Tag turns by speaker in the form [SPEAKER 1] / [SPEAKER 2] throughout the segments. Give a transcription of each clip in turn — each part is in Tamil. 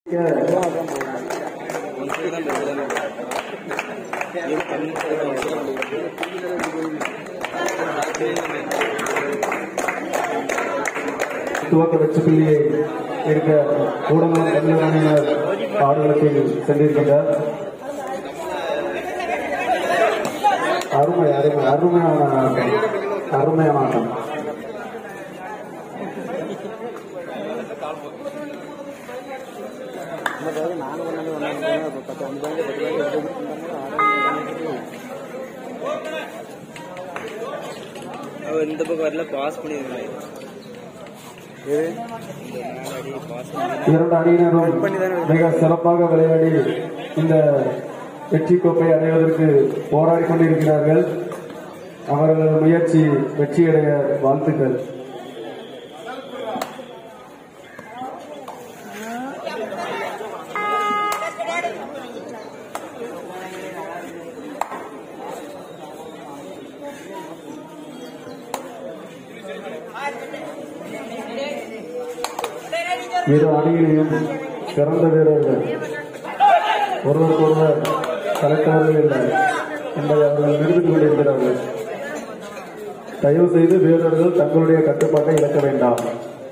[SPEAKER 1] துவக்க வெற்றி புள்ளியை எடுக்க ஊடகம் தமிழர் அணியினர் ஆடுகளத்தில் சென்றிருக்கின்றார் அருமை அருமை அருமையான ஆட்டம் அருமையான ஆட்டம்
[SPEAKER 2] அவ இந்த பக்கம் வரல பாஸ் பண்ணிருந்தாங்க பாஸ் பண்ணி
[SPEAKER 1] இரண்டு அணியினரும் மிக சிறப்பாக விளையாடி இந்த வெற்றி கோப்பை அடைவதற்கு போராடி கொண்டிருக்கிறார்கள் அவர்களது முயற்சி வெற்றியடைய வாழ்த்துக்கள் இரு அணியிலையும் சிறந்த வீரர்கள் ஒருவருக்கொருவர் கலக்காதவர்கள் இல்லை என்பதை அவர்கள் நிரூபித்துக் கொண்டிருக்கிறார்கள் தயவு செய்து வீரர்கள் தங்களுடைய கட்டுப்பாட்டை இழக்க வேண்டாம்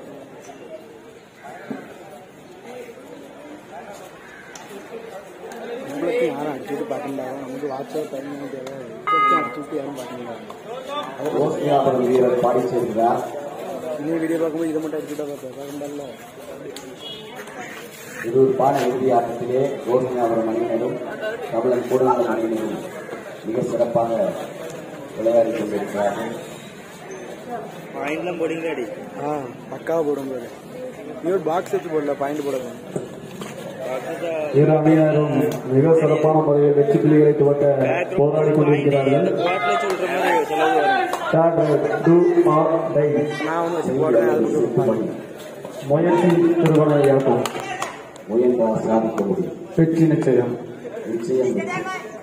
[SPEAKER 3] நம்மளுக்கு யாரும் அடிச்சுட்டு பார்க்கல நமக்கு வாட்ஸ்அப் தரணும் தேவை கொஞ்சம் அடிச்சுட்டு யாரும் பார்க்கல
[SPEAKER 4] ஓசியாபுரம் வீரர் பாடி செல்கிறார்
[SPEAKER 3] இன்னும் வீடியோ பார்க்கும்போது இதை மட்டும் அடிச்சுட்டா பார்த்தேன் பார்க்கல
[SPEAKER 4] விறுவிறுப்பான இறுதி ஆட்டத்திலே ஓசியாபுரம் அணியினரும் கபலன் கூடநாதன் அணியினரும் மிக சிறப்பாக விளையாடி கொண்டிருக்கிறார்கள்
[SPEAKER 2] பாயிண்ட்லாம் போடுங்க அடி
[SPEAKER 3] ஆ பக்காவாக போடும் போது நீ ஒரு பாக்ஸ் வச்சு போடல பாயிண்ட் போடணும்
[SPEAKER 1] இரு அணியினரும் மிக சிறப்பான முறையில் வெற்றி புள்ளிகளை துவக்க போராடி கொண்டிருக்கிறார்கள்
[SPEAKER 2] பாட்டில் வச்சு விட்ற மாதிரி செலவு வரும்
[SPEAKER 1] Start, do or die.
[SPEAKER 3] நான் ஒன்று வச்சு போடுறேன் அது மட்டும்
[SPEAKER 4] சுற்றுப்பணி
[SPEAKER 1] முயற்சி திருவனையாகும்
[SPEAKER 4] முயன்றால் சாதிக்க முடியும்
[SPEAKER 1] வெற்றி நிச்சயம்
[SPEAKER 4] நிச்சயம் வெற்றி.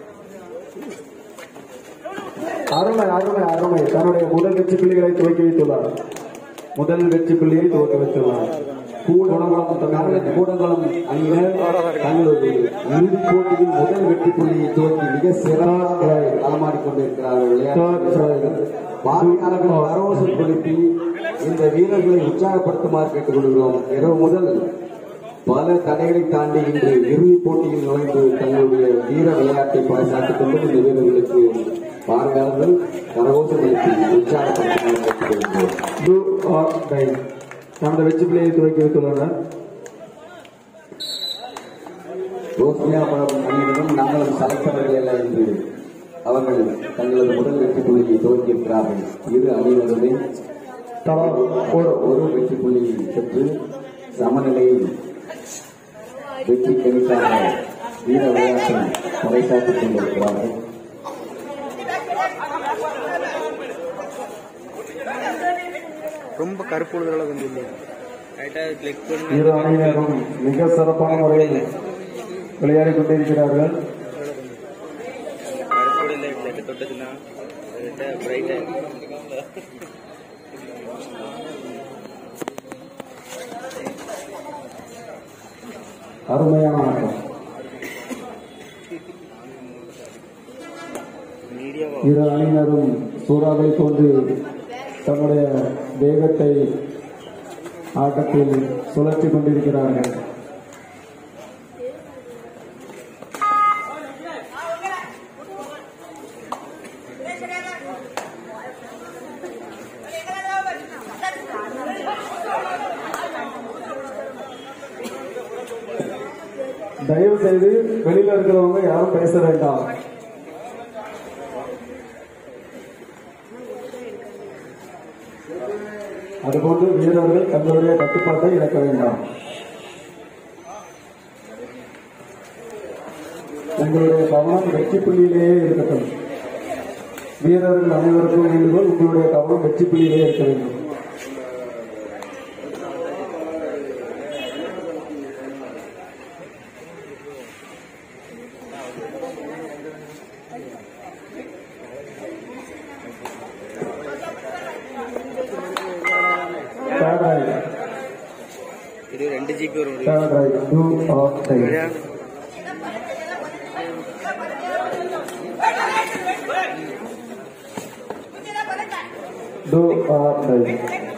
[SPEAKER 1] அருமை அருமை அருமை தன்னுடைய முதல் வெற்றி புள்ளிகளை துவக்கி வைத்துள்ளார் முதல் வெற்றி புள்ளியை துவக்கி வைத்துள்ளார் கூடங்குளம் தமிழக
[SPEAKER 4] கூடங்குளம் அணியினர் தங்களது இறுதிப் போட்டியில் முதல் வெற்றி புள்ளியை துவக்கி மிக சிறப்பாக களமாடிக் கொண்டிருக்கிறார்கள் விளையாட்டு பார்வையாளர்கள் பரவசம் கொடுத்தி இந்த வீரர்களை உற்சாகப்படுத்துமாறு கேட்டுக்கொள்கிறோம் இரவு முதல் பல தடைகளை தாண்டி இன்று இறுதிப் போட்டியில் நுழைந்து தங்களுடைய வீர விளையாட்டை பறைசாற்றிக் கொண்டு இந்த வீரர்களுக்கு பார்வையாளர்கள் கரகோசம் எழுப்பி உற்சாகப்படுத்துமாறு கேட்டுக்கொள்கிறோம்
[SPEAKER 1] do or die அந்த வெற்றி புள்ளியை துவக்கி வைத்துள்ளனர்
[SPEAKER 4] ரோஸ்மியாபுரம் அணியினரும் நாங்களும் சலைத்தவர்கள் அல்ல என்று அவர்கள் தங்களது முதல் வெற்றி புள்ளியை துவக்கியிருக்கிறார்கள் இரு அணியினருமே
[SPEAKER 1] தலா
[SPEAKER 4] ஒரு ஒரு வெற்றி புள்ளியை பெற்று சமநிலையில் வெற்றி கணிக்காக வீர விளையாட்டை பறைசாற்றிக் கொண்டிருக்கிறார்கள்
[SPEAKER 3] ரொம்ப கருப்பு உழுதல கொஞ்சம் இல்லை
[SPEAKER 2] ரைட்டாக கிளிக் பண்ணி
[SPEAKER 1] இரு அணியினரும் மிக சிறப்பான முறையில் விளையாடி கொண்டிருக்கிறார்கள்
[SPEAKER 2] கருப்போட இல்லை லைட்டு தொட்டதுன்னா ரைட்டாக பிரைட்டாக
[SPEAKER 1] அருமையான ஆட்டம்
[SPEAKER 2] மீடியாவா
[SPEAKER 1] இரு அணியினரும் சூறாவை கொண்டு தன்னுடைய வேகத்தை ஆட்டத்தில் சுழற்றி கொண்டிருக்கிறார்கள் தயவு செய்து வெளியில இருக்கிறவங்க யாரும் பேச வேண்டாம் அதுபோன்று வீரர்கள் தங்களுடைய கட்டுப்பாட்டை இழக்க வேண்டாம் உங்களுடைய கவனம் வெற்றி புள்ளியிலேயே இருக்கட்டும் வீரர்கள் அனைவருக்கும் வேண்டுகோள் உங்களுடைய கவனம் வெற்றி புள்ளியிலேயே இருக்க வேண்டும் Third right.
[SPEAKER 2] இது ரெண்டு வெற்றிக்கு ஒரு முடிவு
[SPEAKER 1] Third right, do or die.
[SPEAKER 2] சரியா?
[SPEAKER 1] Do or die.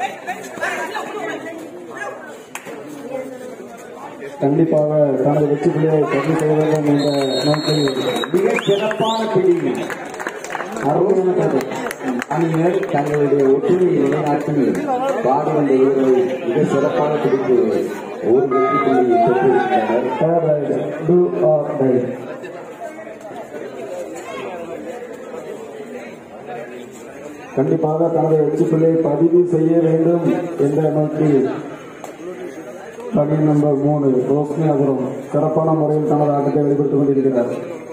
[SPEAKER 1] கண்டிப்பாக தனது வெற்றி புள்ளியை பதிவு செய்ய வேண்டும் என்ற நோக்கில்
[SPEAKER 4] மிக சிறப்பான பிடி
[SPEAKER 1] அருமையான கருத்து.
[SPEAKER 4] அணியினர் தங்களுடைய ஒற்றுமையை நிலைநாட்டி பாடி வந்த வீரரை மிக சிறப்பான பிடித்து ஒரு வெற்றி புள்ளியை பெற்றிருக்கிறார்
[SPEAKER 1] Third right, do or die. கண்டிப்பாக தனது வெற்றி புள்ளியை பதிவு செய்ய வேண்டும் என்ற நோக்கில் பணி நம்பர் மூணு ரோஸ்னி அகரம் சிறப்பான முறையில் தனது ஆட்டத்தை வெளிப்படுத்திக் கொண்டிருக்கிறார்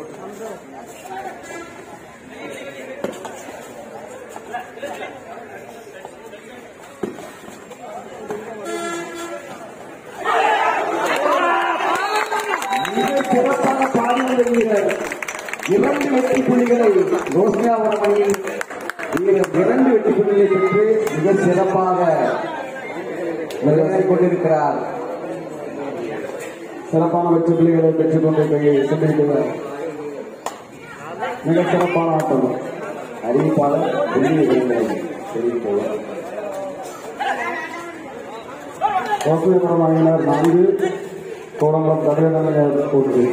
[SPEAKER 4] மிக சிறப்பான பாடி வந்த வீரர் இரண்டு வெற்றி புள்ளிகளை ரோஸ்னியாவரம் அணியில் வீரர் இரண்டு வெற்றி புள்ளிகளை பெற்று மிக சிறப்பாக விளையாடிக் கொண்டிருக்கிறார்
[SPEAKER 1] சிறப்பான வெற்றி புள்ளிகளை பெற்றுக் கொண்டு சென்றிருக்கிறார் மிக சிறப்பான ஆட்டம்
[SPEAKER 4] அறிவிப்பாளர் புள்ளி விவரங்களை தெரிவித்துள்ளார்
[SPEAKER 1] ரோஸ்னிபுரம் அணியினர் நான்கு கோடங்குளம் தமிழக ஒன்று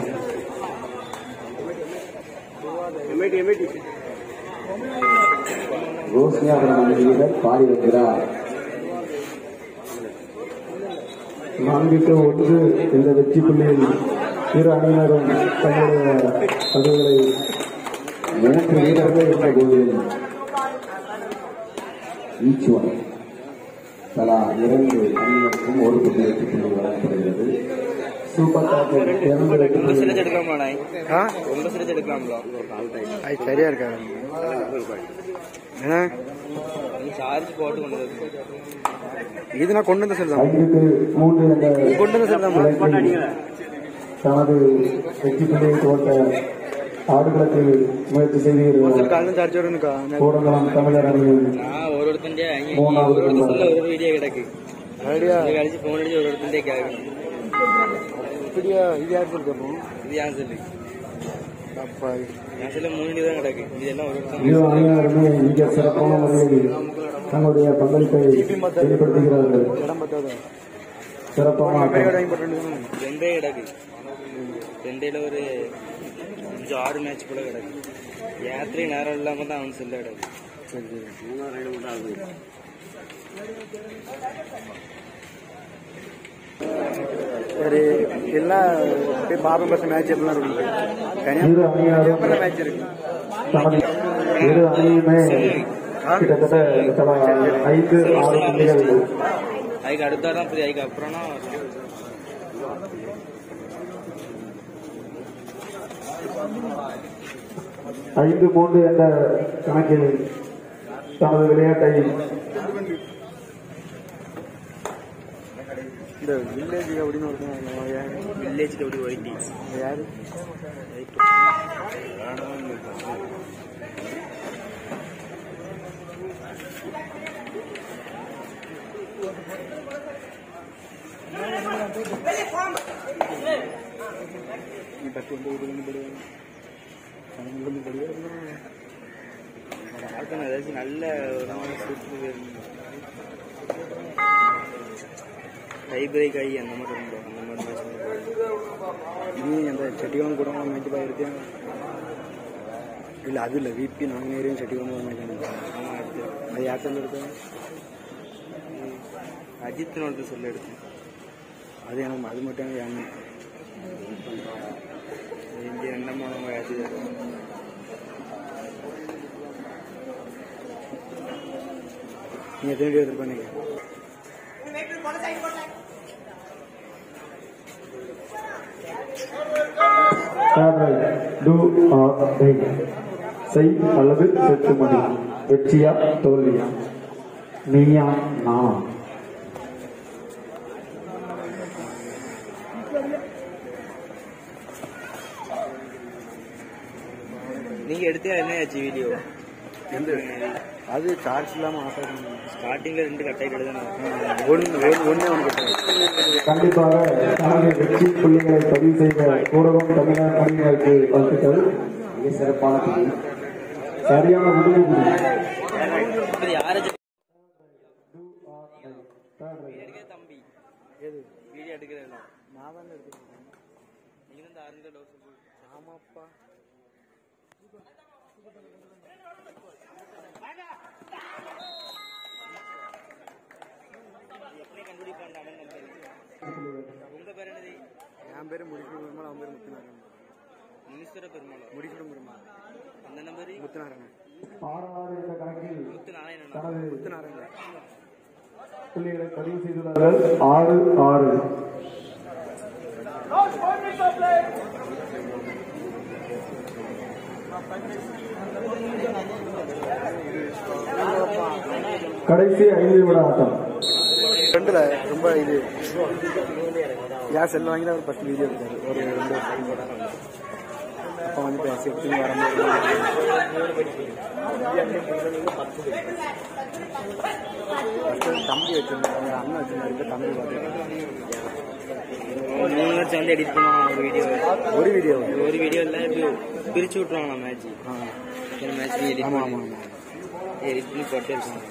[SPEAKER 4] ரோஸ்னியாவரம் அணி வீரர் பாடி வருகிறார்
[SPEAKER 1] நான்குக்கு ஒன்று இந்த வெற்றி புள்ளியில் இரு அணியினரும் தங்களுடைய பதிவுகளை
[SPEAKER 4] மூன்று வீரர்கள் இருந்த போதிலும் ஈச் ஒன் தலா இரண்டு அணியினருக்கும் ஒரு புள்ளி வெற்றி புள்ளி வழங்கப்படுகிறது
[SPEAKER 1] சூப்பர் டாப்பில் இரண்டு வெற்றி
[SPEAKER 2] ரொம்ப
[SPEAKER 1] புள்ளிகள்
[SPEAKER 2] சிரிச்சு எடுக்கலாமா
[SPEAKER 3] ஆ
[SPEAKER 2] ரொம்ப சிரிச்சு எடுக்கலாம்ல
[SPEAKER 3] அது சரியா இருக்காது ஏன்னா
[SPEAKER 2] நீ சார்ஜ் போட்டு கொண்டு வந்து
[SPEAKER 3] இது நான் கொண்டு வந்த செல் தான்
[SPEAKER 1] ஐந்துக்கு மூன்று என்ற
[SPEAKER 3] கொண்டு வந்த செல் தான்
[SPEAKER 1] இலக்கில் தனது வெற்றி புள்ளியை துவக்க ஆடுகளத்தில் முயற்சி செய்திருக்கிறார்
[SPEAKER 3] காலையில் சார்ஜ் வரும்க்கா
[SPEAKER 1] கோடங்குளம் தமிழர் அணியில்
[SPEAKER 2] நான் ஒரு ஒருத்தன்டே அங்க
[SPEAKER 1] மூணாவது
[SPEAKER 2] ஒரு ஒருத்தன்
[SPEAKER 1] நம்பர்.
[SPEAKER 2] சொல்ல ஒரு வீடியோ கிடக்கு
[SPEAKER 3] ஐடியா
[SPEAKER 2] இதை கழிச்சு போன் அடிச்சு ஒரு ஒருத்தன்டே கேட்கணும்
[SPEAKER 3] இப்படியா இது யார் சொல்லிருக்கோம்
[SPEAKER 2] இது ஏன் சொல்லு
[SPEAKER 3] அப்பா
[SPEAKER 2] என் சொல்ல மூணு வீடியோ தான் கிடக்கு இதெல்லாம் ஒரு ஒருத்தன்
[SPEAKER 1] இரு அணியினருமே மிக சிறப்பான முறையில் தங்களுடைய பங்களிப்பை வெளிப்படுத்துகிறார்கள்
[SPEAKER 3] இடம் பத்தாத
[SPEAKER 1] சிறப்பான
[SPEAKER 3] மெமரி
[SPEAKER 1] ஆட்டம்
[SPEAKER 3] கார்டு வாங்கி போட்டு
[SPEAKER 2] ரெண்டே கிடக்கு ரெண்டையில ஒரு அஞ்சு ஆறு மேட்ச் போல கிடக்கு யாத்திரை நேரம் இல்லாம தான் அவன் செல்ல கிடக்கு
[SPEAKER 3] சரி சரி ஒரு எல்லாம் அப்படியே பாபம் பஸ் மேட்ச் எப்படிலாம் இருக்கு
[SPEAKER 1] இரு அணியினரும்
[SPEAKER 3] கன்னியாகுமரி மேட்ச் இருக்கு
[SPEAKER 1] தனது இரு அணியுமே கிட்டத்தட்ட தலா ஐந்து ஆறு புள்ளிகள்
[SPEAKER 2] அதுக்கு அடுத்தா தான் புரியும் அதுக்கு அப்புறம்னா
[SPEAKER 1] ஐந்து மூன்று என்ற கணக்கில் தனது விளையாட்டை
[SPEAKER 3] இந்த வில்லேஜ் அப்படின்னு ஒரு யாரு
[SPEAKER 2] வில்லேஜ் கபடி ஒயிட்டி
[SPEAKER 3] யாரு நீ பத்து ஒன்பது இதுலேருந்து போடுவேன் பன்னெண்டுலேருந்து போடுவேன்
[SPEAKER 2] பார்க்கணும் ஏதாச்சும் நல்ல ஒரு சூப்பர் கை பிரேக் ஆகி அந்த மாதிரி இருக்கும் அந்த மாதிரி match தான்.
[SPEAKER 3] நீ அந்த செட்டிகுளம் கூட மேட்ச் போயிருக்கேன் இல்லை அது இல்லை விபி நாங்கள் நேரையும் செட்டிகுளம் ஒரு மேட்ச்
[SPEAKER 2] ஆமா அடுத்து
[SPEAKER 3] அது யார்கிட்ட இருக்கேன்
[SPEAKER 2] அஜித்னு ஒருத்தர் சொல்ல எடுத்து
[SPEAKER 3] அது எனக்கு அது மட்டும் எனக்கு ஏன்
[SPEAKER 2] இங்கே ரெண்டாம் மூணாம் அஜித்
[SPEAKER 3] நீ எத்தனை வீடியோ எடுத்துருப்பானீங்க
[SPEAKER 1] டூ ஆர் டை செய் அல்லது செத்து மடி வெற்றியா தோல்வியா நீயா நானா
[SPEAKER 2] நீங்க எடுத்தா என்ன ஆச்சு வீடியோ
[SPEAKER 3] எந்த அது சார்ஜ் இல்லாமல் ஆஃப்
[SPEAKER 2] ஸ்டார்டிங்ல ரெண்டு கட்டாயிட்டு எழுதணும்
[SPEAKER 3] ஒன்று ஒன்றே ஒன்று கட்டுறேன்
[SPEAKER 1] கண்டிப்பாக தனது வெற்றி புள்ளிகளை பதிவு செய்த ஊடகம் தமிழர் அணியினருக்கு வாழ்த்துக்கள்
[SPEAKER 4] மிக சிறப்பான புள்ளி
[SPEAKER 1] சரியான முடிவு புள்ளி
[SPEAKER 2] இது யாரு எடுக்க தம்பி
[SPEAKER 3] எது
[SPEAKER 2] வீடியோ எடுக்கிறேன்
[SPEAKER 3] நான் தானே எடுத்துக்கிறேன்
[SPEAKER 2] நீங்க தான் ஆரஞ்சு லவ் சொல்லி
[SPEAKER 3] ஆமாப்பா
[SPEAKER 2] எப்படி கண்டுபிடிப்பான் அவன் நம்பர் உங்க பேர் என்னது
[SPEAKER 3] என் பேர் முடிக்கணும் பெருமாள் அவன் பேர் முத்துநாராயணன்
[SPEAKER 2] முனீஸ்வர பெருமாளா
[SPEAKER 3] முடிக்கணும் பெருமாள்
[SPEAKER 2] அந்த நம்பர்
[SPEAKER 3] முத்துநாராயணன்
[SPEAKER 1] ஆறாவது என்ற கணக்கில்
[SPEAKER 2] முத்து நாராயணன்
[SPEAKER 1] தனது
[SPEAKER 3] முத்துநாராயணன்
[SPEAKER 1] புள்ளிகளை பதிவு செய்துள்ளார்கள் ஆறு ஆறு கடைசி ஐந்து நிமிட ஆட்டம்
[SPEAKER 3] ஃப்ரெண்டில் ரொம்ப இது என் செல்ல வாங்கி தான் ஒரு ஃபஸ்ட் வீடியோ எடுத்தாரு ஒரு ரெண்டு ஃபைவ் போட்டாங்க அப்போ வந்து பேசி எடுத்து வரும்போது first தம்பி வச்சிருந்தாரு அவங்க அண்ணன் வச்சிருந்தாரு இப்போ தம்பி பார்த்துருக்காங்க
[SPEAKER 2] மூணு வருஷம் வந்து எடிட் பண்ணுவாங்க ஒரு வீடியோ
[SPEAKER 3] ஒரு வீடியோ
[SPEAKER 2] ஒரு வீடியோ இல்லை இப்படி பிரிச்சு விட்ருவாங்க மேட்ச்
[SPEAKER 3] ஆ
[SPEAKER 2] ஒரு மேட்ச் எடிட்
[SPEAKER 3] ஆமாம்
[SPEAKER 2] பண்ணி
[SPEAKER 3] ஆமாம் ஆமாம்
[SPEAKER 2] எடிட் பண்ணி போட்டு இருக்காங்க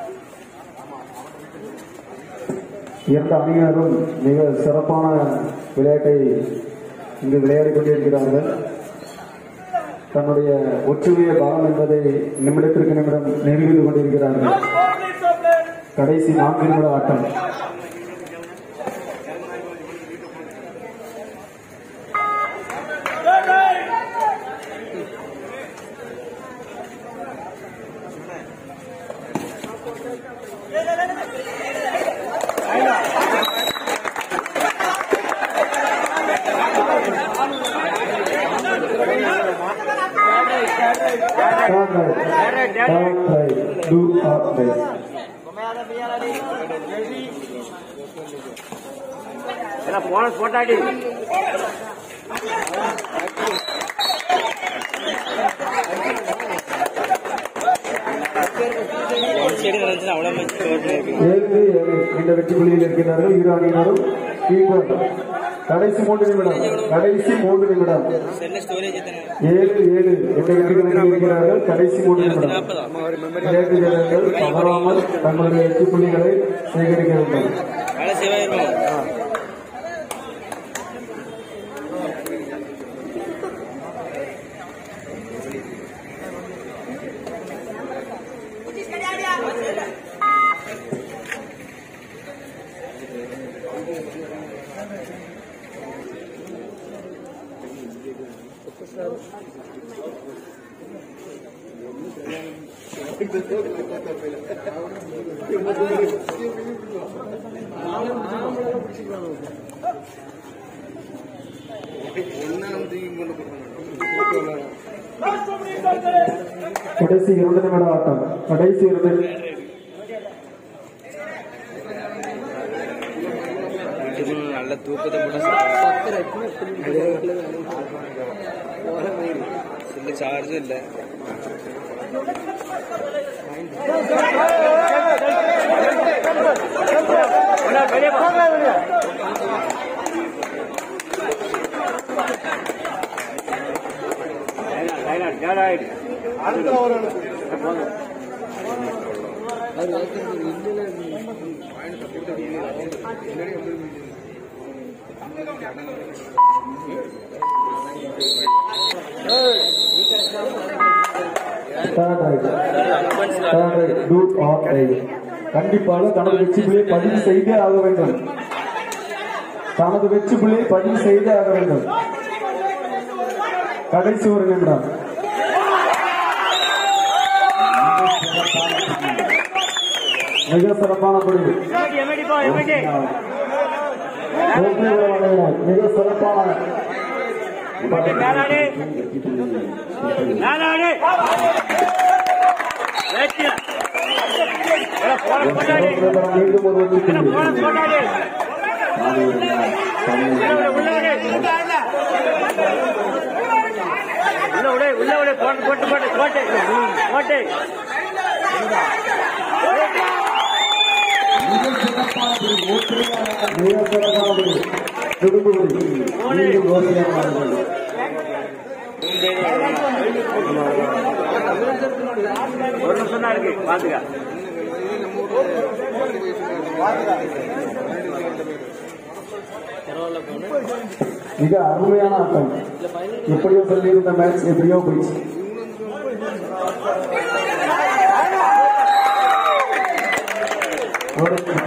[SPEAKER 1] இரண்டு அணியினரும் மிக சிறப்பான விளையாட்டை இங்கு விளையாடிக் கொண்டிருக்கிறார்கள் தன்னுடைய ஒற்றுமைய பலம் என்பதை நிமிடத்திற்கு நிமிடம் நிரூபித்துக் கொண்டிருக்கிறார்கள் கடைசி நான்கு நிமிட ஆட்டம் Third right. Third right. Do or die.
[SPEAKER 2] One side நடந்துச்சுன்னா அவ்வளோ மேட்ச் கவர் இருக்கு
[SPEAKER 1] ஏழு ஏழு என்ற வெற்றி புள்ளியில் இருக்கின்றார்கள் இரு அணியினரும் ஈக்குவல் கடைசி மூன்று நிமிடம் கடைசி மூன்று நிமிடம்
[SPEAKER 2] செல்ல ஸ்டோரேஜ் எத்தனை
[SPEAKER 1] ஏழு ஏழு என்ற வெற்றி புள்ளியில் இருக்கிறார்கள் கடைசி மூன்று நிமிடம்
[SPEAKER 2] நாற்பதா
[SPEAKER 1] விளையாட்டு வீரர்கள் தவறாமல் தங்களுடைய வெற்றி புள்ளிகளை சேகரிக்க வேண்டும்
[SPEAKER 2] வேலை சேவாயிருவோம்
[SPEAKER 1] கடைசி இரண்டு நிமிட ஆட்டம் கடைசி இரண்டு
[SPEAKER 2] வீட்டுக்கு நல்ல தூக்கத்தை போட்டு சில்ல சார்ஜும் இல்லை
[SPEAKER 1] Third right. Third right. Do or die. கண்டிப்பாக தனது வெற்றி புள்ளியை பதிவு செய்தே ஆக வேண்டும் தனது வெற்றி புள்ளியை பதிவு செய்தே ஆக வேண்டும் கடைசி ஒரு நிமிடம் மிக சிறப்பான முடிவு வெற்றி உறவாளிகள் மிக சிறப்பான மீண்டும் ஒரு வெற்றி புள்ளி மிக சிறப்பானது திரும்புவது மீண்டும் யோசனையானது
[SPEAKER 2] ஒரு நிமிஷம் தான் இருக்கு பாத்துக்க
[SPEAKER 1] மிக அருமையான ஆட்டம் எப்படியோ சொல்லியிருந்த மேட்ச் எப்படியோ போயிடுச்சு ஒரு